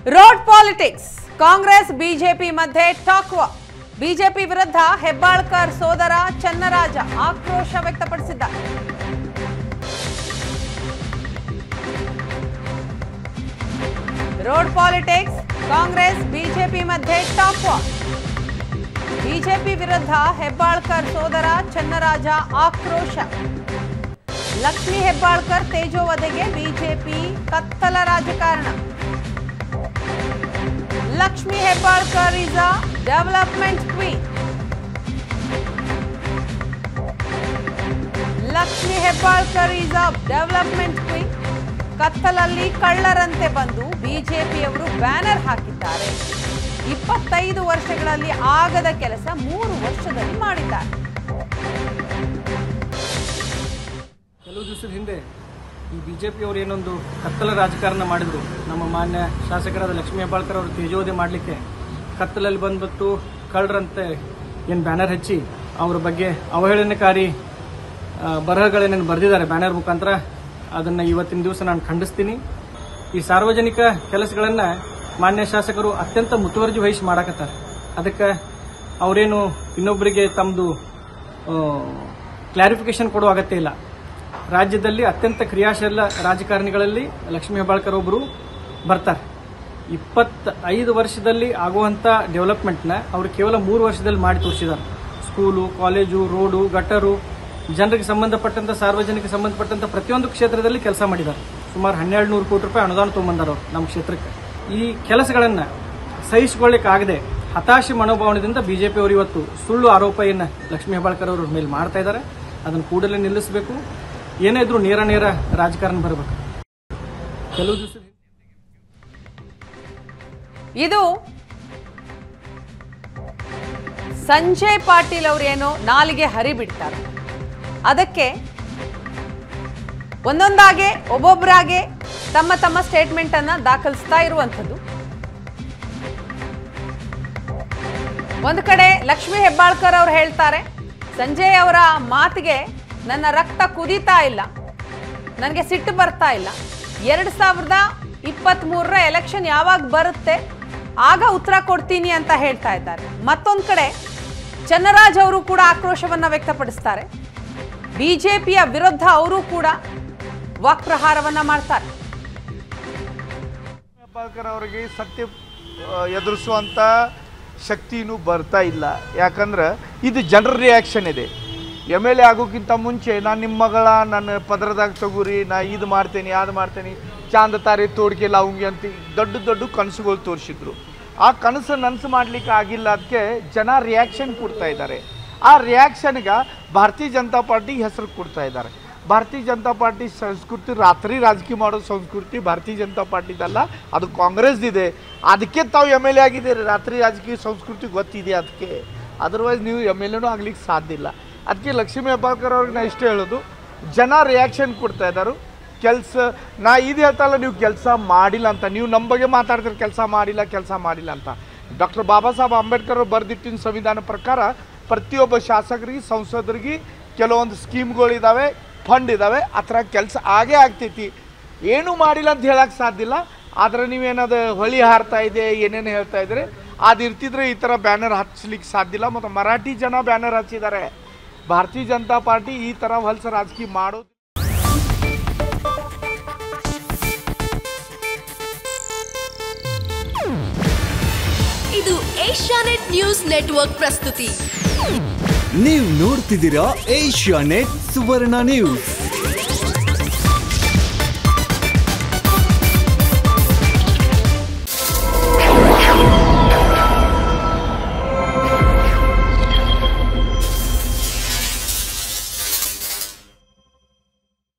road politics Congress BJP ಮಧ್ಯೆ talk war BJP ವಿರುದ್ಧ ಹೆಬ್ಬಾಳ್ಕರ್ ಸೋದರ ಚನ್ನರಾಜ ಆಕ್ರೋಶ ವ್ಯಕ್ತಪಡಿಸಿದ್ದಾರೆ ರೋಡ್ ಪಾಲಿಟಿಕ್ಸ್ ಕಾಂಗ್ರೆಸ್ ಬಿಜೆಪಿ ಮಧ್ಯೆ ಟಾಕ್ ವಾರ್ ಬಿಜೆಪಿ ವಿರುದ್ಧ ಹೆಬ್ಬಾಳ್ಕರ್ ಸೋದರ ಚನ್ನರಾಜ ಆಕ್ರೋಶ ಲಕ್ಷ್ಮಿ ಹೆಬ್ಬಾಳ್ಕರ್ ತೇಜೋವಧೆಗೆ ಬಿಜೆಪಿ ಕತ್ತಲ ರಾಜಕಾರಣ Lakshmi Hebbalkar is a development queen Lakshmi Hebbalkar is a development queen ಕತ್ತಲಲ್ಲಿ ಕಳ್ಳರಂತೆ ಬಂದು ಬಿಜೆಪಿಯವರು ಬ್ಯಾನರ್ ಹಾಕಿದ್ದಾರೆ ಇಪ್ಪತ್ತೈದು ವರ್ಷಗಳಲ್ಲಿ ಆಗದ ಕೆಲಸ ಮೂರು ವರ್ಷದಲ್ಲಿ ಮಾಡಿದ್ದಾರೆ ಕೆಲವು ದಿವಸದ ಹಿಂದೆ ಈ ಬಿ ಜೆ ಪಿಯವರು ಏನೊಂದು ಕತ್ತಲ ರಾಜಕಾರಣ ಮಾಡಿದರು ನಮ್ಮ ಮಾನ್ಯ ಶಾಸಕರಾದ ಲಕ್ಷ್ಮೀ ಹೆಬ್ಬಾಳ್ಕರ್ ಅವರು ತೇಜೋವಧೆ ಮಾಡಲಿಕ್ಕೆ ಕತ್ತಲಲ್ಲಿ ಬಂದ್ಬಿಟ್ಟು ಕಳ್ಳರಂತೆ ಏನು ಬ್ಯಾನರ್ ಹಚ್ಚಿ ಅವರ ಬಗ್ಗೆ ಅವಹೇಳನಕಾರಿ ಆ, ಬರಹಗಳೇನೇನು ಬರೆದಿದ್ದಾರೆ ಬ್ಯಾನರ್ ಮುಖಾಂತರ ಅದನ್ನು ಇವತ್ತಿನ ದಿವಸ ನಾನು ಖಂಡಿಸ್ತೀನಿ ಈ ಸಾರ್ವಜನಿಕ ಕೆಲಸಗಳನ್ನು ಮಾನ್ಯ ಶಾಸಕರು ಅತ್ಯಂತ ಮುತುವರ್ಜಿ ವಹಿಸಿ ಮಾಡಕತ್ತಾರೆ ಅದಕ್ಕೆ ಅವರೇನು ಇನ್ನೊಬ್ಬರಿಗೆ ತಮ್ಮದು ಕ್ಲಾರಿಫಿಕೇಶನ್ ಕೊಡುವ ಅಗತ್ಯ ಇಲ್ಲ ರಾಜ್ಯದಲ್ಲಿ ಅತ್ಯಂತ ಕ್ರಿಯಾಶೀಲ ರಾಜಕಾರಣಿಗಳಲ್ಲಿ ಲಕ್ಷ್ಮೀ ಹೆಬ್ಬಾಳ್ಕರ್ ಒಬ್ಬರು ಬರ್ತಾರೆ ಇಪ್ಪತ್ತೈದು ವರ್ಷದಲ್ಲಿ ಆಗುವಂಥ ಡೆವಲಪ್ಮೆಂಟ್ನ ಅವರು ಕೇವಲ ಮೂರು ವರ್ಷದಲ್ಲಿ ಮಾಡಿ ತೋರಿಸಿದ್ದಾರೆ ಸ್ಕೂಲು ಕಾಲೇಜು ರೋಡು ಗಟ್ಟರು ಜನರಿಗೆ ಸಂಬಂಧಪಟ್ಟಂತ ಸಾರ್ವಜನಿಕ ಸಂಬಂಧಪಟ್ಟಂತ ಪ್ರತಿಯೊಂದು ಕ್ಷೇತ್ರದಲ್ಲಿ ಕೆಲಸ ಮಾಡಿದ್ದಾರೆ ಸುಮಾರು ಹನ್ನೆರಡು ನೂರು ಕೋಟಿ ರೂಪಾಯಿ ಅನುದಾನ ತೊಗೊಂಬಂದಾರ ಅವರು ನಮ್ಮ ಕ್ಷೇತ್ರಕ್ಕೆ ಈ ಕೆಲಸಗಳನ್ನು ಸಹಿಸಿಕೊಳ್ಳಿಕ್ಕಾಗದೆ ಹತಾಶೆ ಮನೋಭಾವನದಿಂದ ಬಿಜೆಪಿ ಅವರು ಇವತ್ತು ಸುಳ್ಳು ಆರೋಪವನ್ನು ಲಕ್ಷ್ಮೀ ಹೆಬ್ಬಾಳ್ಕರ್ ಅವ್ರ ಮೇಲೆ ಮಾಡ್ತಾ ಇದ್ದಾರೆ ಅದನ್ನು ಕೂಡಲೇ ನಿಲ್ಲಿಸಬೇಕು ಏನೇ ಇದ್ರೂ ನೇರ ನೇರ ರಾಜಕಾರಣ ಬರಬೇಕು ಕೆಲವು ದಿವಸ ಇದು ಸಂಜಯ್ ಪಾಟೀಲ್ ಅವರೇನೋ ನಾಲಿಗೆ ಹರಿಬಿಡ್ತಾರೆ ಅದಕ್ಕೆ ಒಂದೊಂದಾಗೆ ಒಬ್ಬೊಬ್ಬರಾಗೆ ತಮ್ಮ ತಮ್ಮ ಸ್ಟೇಟ್ಮೆಂಟ್ ಅನ್ನ ದಾಖಲಿಸ್ತಾ ಇರುವಂಥದ್ದು ಒಂದು ಕಡೆ ಲಕ್ಷ್ಮೀ ಹೆಬ್ಬಾಳ್ಕರ್ ಅವರು ಹೇಳ್ತಾರೆ ಸಂಜಯ್ ಅವರ ಮಾತಿಗೆ ನನ್ನ ರಕ್ತ ಕುದೀತಾ ಇಲ್ಲ ನನಗೆ ಸಿಟ್ಟು ಬರ್ತಾ ಇಲ್ಲ ಎರಡು ಸಾವಿರದ ಇಪ್ಪತ್ತ್ ಮೂರರ ಎಲೆಕ್ಷನ್ ಯಾವಾಗ ಬರುತ್ತೆ ಆಗ ಉತ್ತರ ಕೊಡ್ತೀನಿ ಅಂತ ಹೇಳ್ತಾ ಇದ್ದಾರೆ ಮತ್ತೊಂದು ಕಡೆ ಚನ್ನರಾಜ್ ಅವರು ಕೂಡ ಆಕ್ರೋಶವನ್ನ ವ್ಯಕ್ತಪಡಿಸ್ತಾರೆ ಬಿಜೆಪಿಯ ವಿರುದ್ಧ ಅವರು ಕೂಡ ವಾಕ್ಪ್ರಹಾರವನ್ನ ಮಾಡ್ತಾರೆ ಹೆಬ್ಬಾಳ್ಕರ್ ಅವರಿಗೆ ಸತ್ಯ ಆ, ಎದುರಿಸುವಂಥ ಶಕ್ತಿನೂ ಬರ್ತಾ ಇಲ್ಲ ಯಾಕಂದ್ರೆ ಇದು ಜನರ ರಿಯಾಕ್ಷನ್ ಇದೆ ಎಮ್ ಎಲ್ ಎ ಆಗೋಕ್ಕಿಂತ ಮುಂಚೆ ನಾನು ನಿಮ್ಮ ಮಗಳ ನನ್ನ ಪದರದಾಗ ತಗೋರಿ ನಾ ಇದು ಮಾಡ್ತೇನೆ ಅದು ಮಾಡ್ತೇನೆ ಚಾಂದ ತಾರೆ ತೋಡ್ಕೆ ಲಾವಂಗಿ ಅಂತ ದೊಡ್ಡ ದೊಡ್ಡ ಕನಸುಗಳು ತೋರಿಸಿದ್ರು ಆ ಕನಸು ನನಸು ಮಾಡ್ಲಿಕ್ಕೆ ಆಗಿಲ್ಲ ಅದಕ್ಕೆ ಜನ ರಿಯಾಕ್ಷನ್ ಕೊಡ್ತಾ ಇದ್ದಾರೆ ಆ ರಿಯಾಕ್ಷನ್ಗೆ ಭಾರತೀಯ ಜನತಾ ಪಾರ್ಟಿ ಹೆಸರು ಕೊಡ್ತಾ ಇದ್ದಾರೆ ಭಾರತೀಯ ಜನತಾ ಪಾರ್ಟಿ ಸಂಸ್ಕೃತಿ ರಾತ್ರಿ ರಾಜಕೀಯ ಮಾಡೋ ಸಂಸ್ಕೃತಿ ಭಾರತೀಯ ಜನತಾ ಪಾರ್ಟಿದಲ್ಲ ಅದು ಕಾಂಗ್ರೆಸ್ದಿದೆ ಅದಕ್ಕೆ ತಾವು ಎಮ್ ಎಲ್ ಎ ಆಗಿದ್ದೀರಿ ರಾತ್ರಿ ರಾಜಕೀಯ ಸಂಸ್ಕೃತಿ ಗೊತ್ತಿದೆ ಅದಕ್ಕೆ ಅದರ್ವೈಸ್ ನೀವು ಎಮ್ ಎಲ್ ಎನೂ ಆಗ್ಲಿಕ್ಕೆ ಸಾಧ್ಯ ಇಲ್ಲ ಅದಕ್ಕೆ ಲಕ್ಷ್ಮೀ ಹೆಬ್ಬಾಳ್ಕರ್ ಅವ್ರಿಗೆ ನಾ ಇಷ್ಟೇ ಹೇಳೋದು ಜನ ರಿಯಾಕ್ಷನ್ ಕೊಡ್ತಾ ಇದ್ದಾರೆ ಕೆಲಸ ನಾ ಇದು ಹೇಳ್ತಲ್ಲ ನೀವು ಕೆಲಸ ಮಾಡಿಲ್ಲ ಅಂತ ನೀವು ನಮ್ಮ ಬಗ್ಗೆ ಮಾತಾಡ್ತೀರಿ ಕೆಲಸ ಮಾಡಿಲ್ಲ ಕೆಲಸ ಮಾಡಿಲ್ಲ ಅಂತ ಡಾಕ್ಟರ್ ಬಾಬಾ ಸಾಹೇಬ್ ಅಂಬೇಡ್ಕರ್ ಅವ್ರು ಬರೆದಿಟ್ಟಿನ ಸಂವಿಧಾನ ಪ್ರಕಾರ ಪ್ರತಿಯೊಬ್ಬ ಶಾಸಕರಿಗೆ ಸಂಸದರಿಗೆ ಕೆಲವೊಂದು ಸ್ಕೀಮ್ಗಳಿದ್ದಾವೆ ಫಂಡ್ ಇದ್ದಾವೆ ಆ ಥರ ಕೆಲಸ ಆಗೇ ಆಗ್ತೈತಿ ಏನೂ ಮಾಡಿಲ್ಲ ಅಂತ ಹೇಳಕ್ಕೆ ಸಾಧ್ಯ ಇಲ್ಲ ಆದರೆ ನೀವೇನದು ಹೊಳಿ ಹಾರ್ತಾ ಇದೆ ಏನೇನು ಹೇಳ್ತಾ ಇದ್ರೆ ಅದು ಇರ್ತಿದ್ರೆ ಈ ಥರ ಬ್ಯಾನರ್ ಹಚ್ಚಲಿಕ್ಕೆ ಸಾಧ್ಯ ಇಲ್ಲ ಮತ್ತು ಮರಾಠಿ ಜನ ಬ್ಯಾನರ್ ಹಚ್ಚಿದ್ದಾರೆ ಭಾರತೀಯ ಜನತಾ ಪಾರ್ಟಿ ಈ ಥರ ಹೊಲಸ ರಾಜಕೀಯ ಮಾಡೋದು ಇದು ಏಷ್ಯಾನೆಟ್ ನ್ಯೂಸ್ ನೆಟ್ವರ್ಕ್ ಪ್ರಸ್ತುತಿ ನೀವು ನೋಡ್ತಿದ್ದೀರಾ ಏಷ್ಯಾ ನೆಟ್ ಸುವರ್ಣ ನ್ಯೂಸ್